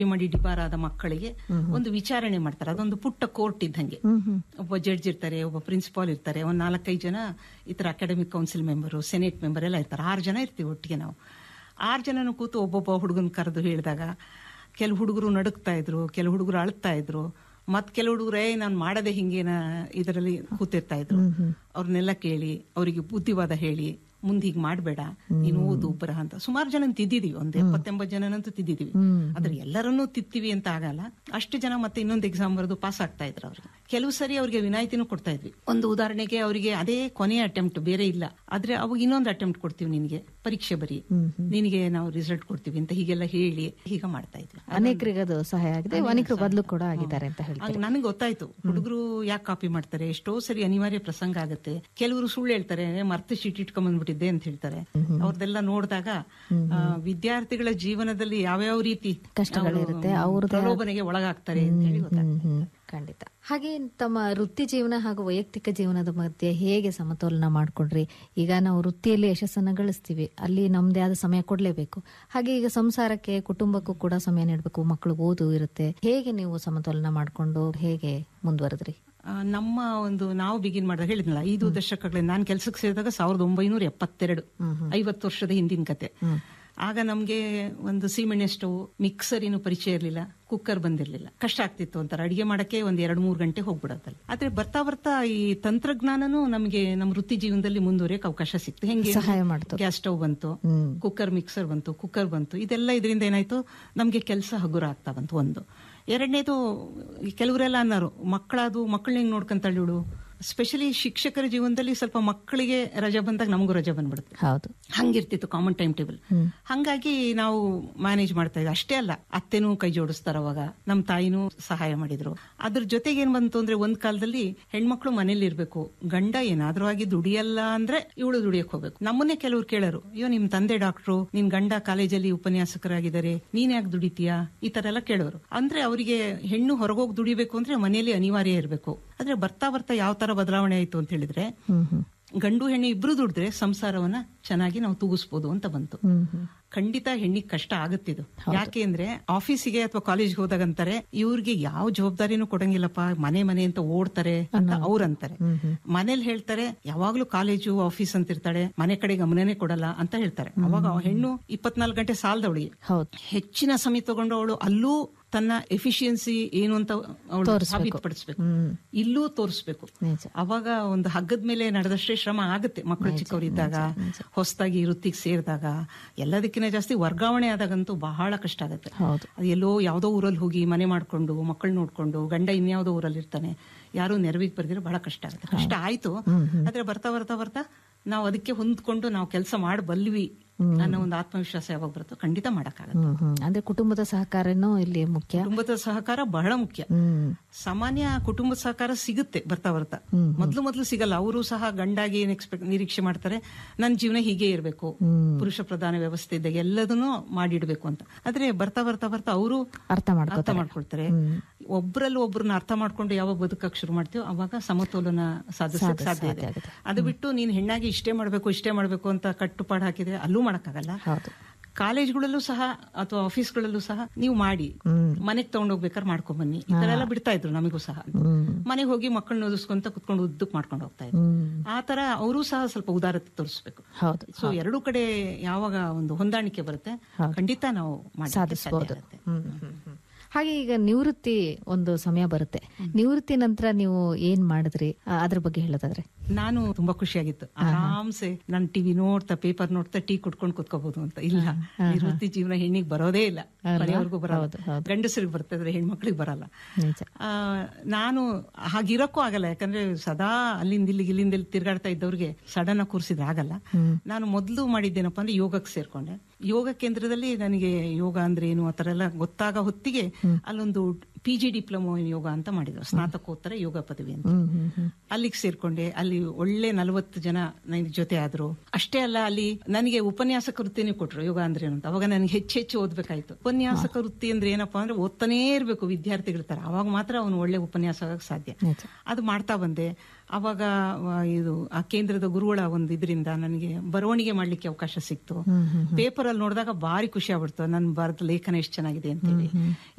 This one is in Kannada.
ಮಾಡಿ ಡಿಬಾರಾದ ಮಕ್ಕಳಿಗೆ ಒಂದು ವಿಚಾರಣೆ ಮಾಡ್ತಾರೆ ಅದೊಂದು ಪುಟ್ಟ ಕೋರ್ಟ್ ಇದ್ದಂಗೆ ಒಬ್ಬ ಜಡ್ಜ್ ಇರ್ತಾರೆ ಒಬ್ಬ ಪ್ರಿನ್ಸಿಪಾಲ್ ಇರ್ತಾರೆ ಒಂದ್ ನಾಲ್ಕೈದು ಜನ ಈ ತರ academic council member senate member ಎಲ್ಲ ಇರ್ತಾರೆ ಆರು ಜನ ಇರ್ತೀವಿ ಒಟ್ಟಿಗೆ ನಾವು ಆರು ಜನನು ಕೂತು ಒಬ್ಬೊಬ್ಬ ಹುಡುಗನ್ ಕರೆದು ಹೇಳಿದಾಗ ಕೆಲವು ಹುಡುಗರು ನಡುಕ್ತಾ ಇದ್ರು ಕೆಲವು ಹುಡುಗರು ಅಳ್ತಾ ಇದ್ರು ಮತ್ ಕೆಲವು ಹುಡುಗರು ಏ ನಾನು ಮಾಡದೆ ಹಿಂಗೇನ ಇದರಲ್ಲಿ ಕೂತಿರ್ತಾ ಇದ್ರು ಅವ್ರನ್ನೆಲ್ಲ ಕೇಳಿ ಅವರಿಗೆ ಬುದ್ಧಿವಾದ ಹೇಳಿ ಮುಂದೆ ಹೀಗ್ ಮಾಡ್ಬೇಡ ನೀನು ಓದು ಬರಹ ಅಂತ ಸುಮಾರು ಜನ ತಿದ್ದಿದೀವಿ ಒಂದ್ ಎಪ್ಪತ್ತೆಂಬತ್ತು ಜನನಂತೂ ತಿದ್ದಿದೀವಿ ಆದ್ರೆ ಎಲ್ಲರನ್ನೂ ತಿತ್ತೀವಿ ಅಂತ ಆಗಲ್ಲ ಅಷ್ಟು ಜನ ಮತ್ತೆ ಇನ್ನೊಂದು ಎಕ್ಸಾಮ್ ಬರೆದು ಪಾಸ್ ಆಗ್ತಾ ಇದ್ರು ಅವ್ರಿಗೆ ಕೆಲವು ಸರಿ ಅವ್ರಿಗೆ ವಿನಾಯಿತಿನೂ ಕೊಡ್ತಾ ಇದ್ವಿ ಒಂದು ಉದಾಹರಣೆಗೆ ಅವರಿಗೆ ಅದೇ ಕೊನೆಯ ಅಟೆಂಪ್ಟ್ ಬೇರೆ ಇಲ್ಲ ಆದ್ರೆ ಅವಾಗ ಇನ್ನೊಂದು ಅಟೆಂಪ್ಟ್ ಕೊಡ್ತೀವಿ ನಿನಗೆ ಪರೀಕ್ಷೆ ಬರಿ ನಿನಗೆ ನಾವು ರಿಸಲ್ಟ್ ಕೊಡ್ತೀವಿ ಅಂತ ಹೀಗೆಲ್ಲ ಹೇಳಿ ಹೀಗ ಮಾಡ್ತಾ ಇದ್ವಿ ಅನೇಕರಿಗೆ ಅದು ಸಹಾಯ ಆಗಿದೆ ಅನೇಕರು ಬದಲು ಕೂಡ ಆಗಿದ್ದಾರೆ ಅಂತ ಹೇಳಿ ಆಗ ನನಗೆ ಗೊತ್ತಾಯ್ತು ಹುಡುಗರು ಯಾಕೆ ಕಾಪಿ ಮಾಡ್ತಾರೆ ಎಷ್ಟೋ ಸರಿ ಅನಿವಾರ್ಯ ಪ್ರಸಂಗ ಆಗುತ್ತೆ ಕೆಲವರು ಸುಳ್ಳು ಹೇಳ್ತಾರೆ ಮರ್ತು ಶೀಟ್ ಇಟ್ಕೊಂಡ್ ಬಂದ್ಬಿಟ್ಟಿದ್ದೆ ಅಂತ ಹೇಳ್ತಾರೆ ಅವ್ರದೆಲ್ಲ ನೋಡಿದಾಗ ಆ, ವಿದ್ಯಾರ್ಥಿಗಳ ಜೀವನದಲ್ಲಿ ಯಾವ್ಯಾವ ರೀತಿ ಕಷ್ಟಗಳಿರುತ್ತೆ, ಅವ್ರು ಅವ್ರದ್ದೇ ಪ್ರಲೋಭನೆಗೆ ಒಳಗಾಗ್ತಾರೆ ಅಂತ ಹೇಳಿ ಗೊತ್ತಾಗ್ತದೆ ಹ್ಮ್, ಖಂಡಿತ ಹಾಗೆ ತಮ್ಮ ವೃತ್ತಿ ಜೀವನ ಹಾಗೂ ವೈಯಕ್ತಿಕ ಜೀವನದ ಮಧ್ಯೆ ಹೇಗೆ ಸಮತೋಲನ ಮಾಡ್ಕೊಂಡ್ರಿ ಈಗ ನಾವು ವೃತ್ತಿಯಲ್ಲಿ ಯಶಸ್ಸನ್ನ ಗಳಿಸ್ತೀವಿ ಅಲ್ಲಿ ನಮ್ದೇ ಆದ ಸಮಯ ಕೊಡ್ಲೇಬೇಕು ಹಾಗೆ ಈಗ ಸಂಸಾರಕ್ಕೆ ಕುಟುಂಬಕ್ಕೂ ಕೂಡ ಸಮಯ ನೀಡಬೇಕು ಮಕ್ಕಳು ಓದು ಇರುತ್ತೆ ಹೇಗೆ ನೀವು ಸಮತೋಲನ ಮಾಡ್ಕೊಂಡು ಹೇಗೆ ಮುಂದುವರೆದ್ರಿ ಆ, ನಮ್ಮ ಒಂದು ನಾವು ಬಿಗಿನ್ ಮಾಡಿದಾಗ ಹೇಳಿದ್ನಲ್ಲ ಐದು ದಶಕಗಳಿಂದ ನಾನು ಕೆಲಸಕ್ಕೆ ಸೇರಿದಾಗ ಸಾವಿರದ ಒಂಬೈನೂರ ಎಪ್ಪತ್ತೆರಡು ಐವತ್ತು ವರ್ಷದ ಹಿಂದಿನ ಕತೆ ಆಗ ನಮ್ಗೆ ಒಂದು ಸೀಮೆಣ್ಣೆ ಸ್ಟವ್ ಮಿಕ್ಸರ್ ಏನು ಪರಿಚಯ ಇರಲಿಲ್ಲ ಕುಕ್ಕರ್ ಬಂದಿರಲಿಲ್ಲ ಕಷ್ಟ ಆಗ್ತಿತ್ತು ಅಂತಾರೆ ಅಡಿಗೆ ಮಾಡಕ್ಕೆ ಒಂದ್ ಎರಡ್ ಮೂರ್ ಗಂಟೆ ಹೋಗ್ಬಿಡತ್ತಲ್ಲ ಆದ್ರೆ ಬರ್ತಾ ಬರ್ತಾ ಈ ತಂತ್ರಜ್ಞಾನನೂ ನಮಗೆ ನಮ್ಮ ವೃತ್ತಿ ಜೀವನದಲ್ಲಿ ಮುಂದುವರಿಯಕ್ಕೆ ಅವಕಾಶ ಸಿಕ್ತು ಹೆಂಗೆ ಸಹಾಯ ಮಾಡ್ತು ಗ್ಯಾಸ್ ಸ್ಟವ್ ಬಂತು ಹ್ಮ್ ಕುಕ್ಕರ್ ಮಿಕ್ಸರ್ ಬಂತು ಕುಕ್ಕರ್ ಬಂತು ಇದೆಲ್ಲ ಇದರಿಂದ ಏನಾಯ್ತು ನಮ್ಗೆ ಕೆಲಸ ಹಗುರ ಆಗ್ತಾ ಬಂತು ಒಂದು ಎರಡನೇದು ಕೆಲವರೆಲ್ಲ ಅನ್ನೋರು ಮಕ್ಕಳದು ಮಕ್ಕಳನ್ನ ಹೆಂಗ್ ನೋಡ್ಕೊಂತಾಳು ಸ್ಪೆಷಲಿ ಶಿಕ್ಷಕರ ಜೀವನದಲ್ಲಿ ಸ್ವಲ್ಪ ಮಕ್ಕಳಿಗೆ ರಜೆ ಬಂದಾಗ ನಮಗೂ ರಜೆ ಬಂದ್ಬಿಡುತ್ತೆ ಹೌದು ಹಂಗಿರ್ತಿತ್ತು ಕಾಮನ್ ಟೈಮ್ ಟೇಬಲ್ ಹಂಗಾಗಿ ನಾವು ಮ್ಯಾನೇಜ್ ಮಾಡ್ತಾ ಇದ್ವಿ ಅಷ್ಟೇ ಅಲ್ಲ ಅತ್ತೆನೂ ಕೈ ಜೋಡಿಸ್ತಾರ ಅವಾಗ ನಮ್ ತಾಯಿನೂ ಸಹಾಯ ಮಾಡಿದ್ರು ಅದ್ರ ಜೊತೆಗೆ ಏನ್ ಬಂತು ಅಂದ್ರೆ ಒಂದ್ ಕಾಲದಲ್ಲಿ ಹೆಣ್ಮಕ್ಳು ಮನೇಲಿ ಇರ್ಬೇಕು ಗಂಡ ಏನಾದ್ರೂ ಆಗಿ ದುಡಿಯಲ್ಲ ಅಂದ್ರೆ ಇವಳು ದುಡಿಯಕ್ ಹೋಗ್ಬೇಕು ನಮ್ಮನ್ನೇ ಕೆಲವ್ರು ಕೇಳರು ಅಯ್ಯೋ ನಿಮ್ ತಂದೆ ಡಾಕ್ಟ್ರು ನಿನ್ ಗಂಡ ಕಾಲೇಜಲ್ಲಿ ಉಪನ್ಯಾಸಕರಾಗಿದ್ದಾರೆ ನೀನ್ ಯಾಕೆ ದುಡಿತೀಯಾ ಈ ತರ ಎಲ್ಲ ಕೇಳೋರು ಅಂದ್ರೆ ಅವರಿಗೆ ಹೆಣ್ಣು ಹೊರಗೋಗಿ ದುಡಿಬೇಕು ಅಂದ್ರೆ ಮನೆಯಲ್ಲಿ ಅನಿವಾರ್ಯ ಇರಬೇಕು ಆದ್ರೆ ಬರ್ತಾ ಬರ್ತಾ ಯಾವ ತರ ಬದಲಾವಣೆ ಆಯ್ತು ಅಂತ ಹೇಳಿದ್ರೆ ಹ್ಮ್ ಹ್ಮ್ ಗಂಡು ಹೆಣ್ಣು ಇಬ್ರು ದುಡಿದ್ರೆ ಸಂಸಾರವನ್ನ ಚೆನ್ನಾಗಿ ನಾವು ತೂಗಿಸ್ಬೋದು ಅಂತ ಬಂತು ಹ್ಮ್ ಹ್ಮ್ ಖಂಡಿತ ಹೆಣ್ಣಿಗೆ ಕಷ್ಟ ಆಗುತ್ತಿದು ಯಾಕೆ ಅಂದ್ರೆ ಆಫೀಸಿಗೆ ಅಥವಾ ಕಾಲೇಜ್ಗೆ ಹೋದಾಗಂತಾರೆ ಇವ್ರಿಗೆ ಯಾವ ಜವಾಬ್ದಾರಿನೂ ಕೊಡಂಗಿಲ್ಲಪ್ಪ ಮನೆ ಮನೆ ಅಂತ ಓಡ್ತಾರೆ ಅಂತ ಅವ್ರಂತಾರೆ ಮನೇಲಿ ಹೇಳ್ತಾರೆ ಯಾವಾಗ್ಲೂ ಕಾಲೇಜು ಆಫೀಸ್ ಅಂತ ಇರ್ತಾಳೆ ಮನೆ ಕಡೆ ಗಮನನೇ ಕೊಡಲ್ಲ ಅಂತ ಹೇಳ್ತಾರೆ ಅವಾಗ ಆ ಹೆಣ್ಣು ಇಪ್ಪತ್ನಾಲ್ಕು ಗಂಟೆ ಸಾಲದವಳಿಗೆ ಹೌದು ಹೆಚ್ಚಿನ ಸಮಯ ತಗೊಂಡು ಅವಳು ಅಲ್ಲೂ ತನ್ನ ಎಫಿಷಿಯನ್ಸಿ ಏನು ಅಂತ ಅವಳು ಸಾಬೀತುಪಡಿಸ್ಬೇಕು ಹ್ಮ್ ಇಲ್ಲೂ ತೋರಿಸ್ಬೇಕು ನಿಜ ಅವಾಗ ಒಂದು ಹಗ್ಗದ ಮೇಲೆ ನಡೆದಷ್ಟೇ ಶ್ರಮ ಆಗುತ್ತೆ ಮಕ್ಕಳು ಚಿಕ್ಕವರಿದ್ದಾಗ ಹೊಸದಾಗಿ ವೃತ್ತಿಗೆ ಸೇರಿದಾಗ ಎಲ್ಲದಕ್ಕಿಂತ ಜಾಸ್ತಿ ವರ್ಗಾವಣೆ ಆದಾಗಂತೂ ಬಹಳ ಕಷ್ಟ ಆಗುತ್ತೆ ಹೌದು ಅದು ಎಲ್ಲೋ ಯಾವ್ದೋ ಊರಲ್ಲಿ ಹೋಗಿ ಮನೆ ಮಾಡ್ಕೊಂಡು ಮಕ್ಕಳು ನೋಡ್ಕೊಂಡು ಗಂಡ ಇನ್ಯಾವುದೋ ಊರಲ್ಲಿ ಇರ್ತಾನೆ ಯಾರು ನೆರವಿಗೆ ಬರ್ದಿರೋ ಬಹಳ ಕಷ್ಟ ಆಗುತ್ತೆ ಕಷ್ಟ ಆಯ್ತು ಆದ್ರೆ ಬರ್ತಾ ಬರ್ತಾ ಬರ್ತಾ ನಾವು ಅದಕ್ಕೆ ಹೊಂದ್ಕೊಂಡು ನಾವು ಕೆಲಸ ಮಾಡಬಲ್ವಿ ಅನ್ನೋ ಒಂದು ಆತ್ಮವಿಶ್ವಾಸ ಯಾವಾಗ ಬರುತ್ತೋ ಖಂಡಿತ ಮಾಡಕ್ಕಾಗತ್ತೆ ಹ್ಮ್ ಹ್ಮ್ ಅಂದ್ರೆ ಕುಟುಂಬದ ಸಹಕಾರನೂ ಇಲ್ಲಿ ಮುಖ್ಯ ಕುಟುಂಬದ ಸಹಕಾರ ಬಹಳ ಮುಖ್ಯ ಹ್ಮ್ ಸಾಮಾನ್ಯ ಕುಟುಂಬದ ಸಹಕಾರ ಸಿಗುತ್ತೆ ಬರ್ತಾ ಬರ್ತಾ ಮೊದ್ಲು ಮೊದ್ಲು ಸಿಗಲ್ಲ ಅವರು ಸಹ ಗಂಡಾಗಿ ಏನ್ ಎಕ್ಸ್ಪೆಕ್ಟ್ ನಿರೀಕ್ಷೆ ಮಾಡ್ತಾರೆ ನನ್ನ ಜೀವನ ಹೀಗೆ ಇರಬೇಕು ಪುರುಷ ಪ್ರಧಾನ ವ್ಯವಸ್ಥೆ ಇದ್ದಾಗ ಎಲ್ಲದನ್ನು ಮಾಡಿಡ್ಬೇಕು ಅಂತ ಆದ್ರೆ ಬರ್ತಾ ಬರ್ತಾ ಬರ್ತಾ ಅವರು ಅರ್ಥ ಮಾಡ್ಕೋ ಅರ್ಥ ಮಾಡ್ಕೊಳ್ತಾರೆ ಒಬ್ರಲ್ಲಿ ಒಬ್ರನ್ನ ಅರ್ಥ ಮಾಡ್ಕೊಂಡು ಯಾವಾಗ ಬದುಕಕ್ ಶುರು ಮಾಡ್ತೀವೋ ಅವಾಗ ಸಮತೋಲನ ಸಾಧಿಸಕ್ ಸಾಧ್ಯ ಇದೆ ಅದು ಬಿಟ್ಟು ನೀನ್ ಹೆಣ್ಣಾಗಿ ಇಷ್ಟೇ ಮಾಡ್ಬೇಕು ಇಷ್ಟೇ ಮಾಡ್ಬೇಕು ಅಂತ ಕಟ್ಟುಪಾಡು ಹಾಕಿದ್ರೆ ಅಲ್ಲೂ ಮಾಡಕ್ಕಾಗಲ್ಲ ಹೌದು ಕಾಲೇಜ್ಗಳಲ್ಲೂ ಸಹ ಅಥವಾ ಆಫೀಸ್ಗಳಲ್ಲೂ ಸಹ ನೀವು ಮಾಡಿ ಮನೆಗ್ ತಗೊಂಡೋಗ್ಬೇಕಾದ್ರೆ ಮಾಡ್ಕೊಂಡ್ ಬನ್ನಿ ಈ ತರ ಎಲ್ಲ ಬಿಡ್ತಾ ಇದ್ರು ನಮಗೂ ಸಹ ಮನೆಗೆ ಹೋಗಿ ಮಕ್ಕಳನ್ನ ಓದಿಸ್ಕೊಂತ ಕುತ್ಕೊಂಡು ಉದ್ದಕ್ ಮಾಡ್ಕೊಂಡು ಹೋಗ್ತಾ ಇದ್ರು ಹ್ಮ್ ಆ ತರ ಅವರು ಸಹ ಸ್ವಲ್ಪ ಉದಾರತೆ ತೋರಿಸ್ಬೇಕು ಹೌದು ಸೊ ಎರಡೂ ಕಡೆ ಯಾವಾಗ ಒಂದು ಹೊಂದಾಣಿಕೆ ಬರುತ್ತೆ ಖಂಡಿತ ನಾವು ಮಾಡಿ ಸಾಧಿಸಬಹುದು ಹ್ಮ್ ಹ್ಮ್ ಹ್ಮ್. ಹಾಗೆ ಈಗ ನಿವೃತ್ತಿ ಒಂದು ಸಮಯ ಬರುತ್ತೆ ನಿವೃತ್ತಿ ನಂತರ ನೀವು ಏನ್ ಮಾಡಿದ್ರಿ ಆ, ಅದ್ರ ಬಗ್ಗೆ ಹೇಳೋದಾದ್ರೆ ನಾನು ತುಂಬಾ ಖುಷಿಯಾಗಿತ್ತು ಆರಾಮ್ಸೆ ನಾನು ಟಿವಿ ನೋಡ್ತಾ ಪೇಪರ್ ನೋಡ್ತಾ ಟೀ ಕುಟ್ಕೊಂಡು ಕುತ್ಕೋಬಹುದು ಅಂತ ಇಲ್ಲ ನಿವೃತ್ತಿ ಜೀವನ ಹೆಣ್ಣಿಗೆ ಬರೋದೇ ಇಲ್ಲ ಮನೆಯವ್ರಿಗೂ ಬರೋದು ಗಂಡಸರಿಗೆ ಬರ್ತದ್ರೆ ಹೆಣ್ಮಕ್ಳಿಗೆ ಬರಲ್ಲ ನಿಜ ಆ, ನಾನು ಹಾಗಿರಕ್ಕೂ ಆಗಲ್ಲ ಯಾಕಂದ್ರೆ ಸದಾ ಅಲ್ಲಿಂದ ಇಲ್ಲಿಗೆ ಇಲ್ಲಿಂದ ಇಲ್ಲಿ ತಿರ್ಗಾಡ್ತಾ ಇದ್ದವ್ರಿಗೆ ಸಡನ್ ಆಗಿ ಕೂರಿಸಿದ್ರೆ ಆಗಲ್ಲ ನಾನು ಮೊದಲು ಮಾಡಿದ್ದೇನಪ್ಪ ಅಂದ್ರೆ ಯೋಗಕ್ಕೆ ಸೇರ್ಕೊಂಡೆ ಯೋಗ ಕೇಂದ್ರದಲ್ಲಿ ನನಗೆ ಯೋಗ ಅಂದ್ರೆ ಏನು ಆ ಥರ ಎಲ್ಲ ಗೊತ್ತಾಗ ಹೊತ್ತಿಗೆ ಅಲ್ಲೊಂದು P G diploma in yoga ಅಂತ ಮಾಡಿದ್ರು ಸ್ನಾತಕೋತ್ತರ ಯೋಗ ಪದವಿ ಅಂತ ಹ್ಮ್ ಹ್ಮ್ ಹ್ಮ್ ಅಲ್ಲಿಗೆ ಸೇರ್ಕೊಂಡೆ ಅಲ್ಲಿ ಒಳ್ಳೆ ನಲವತ್ತು ಜನ ನನ್ನ ಜೊತೆ ಆದ್ರು ಅಷ್ಟೇ ಅಲ್ಲ ಅಲ್ಲಿ ನನಗೆ ಉಪನ್ಯಾಸಕ ವೃತ್ತಿನೇ ಕೊಟ್ರು ಯೋಗ ಅಂದ್ರೆ ಏನು ಅಂತ ಅವಾಗ ನನಗೆ ಹೆಚ್ಚು ಹೆಚ್ಚು ಓದ್ಬೇಕಾಯ್ತು ಉಪನ್ಯಾಸಕ ವೃತ್ತಿ ಅಂದ್ರೆ ಏನಪ್ಪಾ ಅಂದ್ರೆ ಓದ್ತಾನೇ ಇರಬೇಕು ವಿದ್ಯಾರ್ಥಿಗಳ ತರ ಅವಾಗ ಮಾತ್ರ ಅವನು ಒಳ್ಳೆ ಉಪನ್ಯಾಸ ಆಗಕ್ ಸಾಧ್ಯ ನಿಜ. ಅದು ಮಾಡ್ತಾ ಬಂದೆ ಅವಾಗ ಆ, ಇದು ಆ ಕೇಂದ್ರದ ಗುರುಗಳ ಒಂದು ಇದರಿಂದ ನನಗೆ ಬರವಣಿಗೆ ಮಾಡ್ಲಿಕ್ಕೆ ಅವಕಾಶ ಸಿಕ್ತು ಪೇಪರ್ ಅಲ್ಲಿ ನೋಡಿದಾಗ ಭಾರಿ ಖುಷಿ ಆಗ್ಬಿಡ್ತು ನನ್ನ ಭಾರತ ಲೇಖನ ಎಷ್ಟು ಚೆನ್ನಾಗಿದೆ ಅಂತೇಳಿ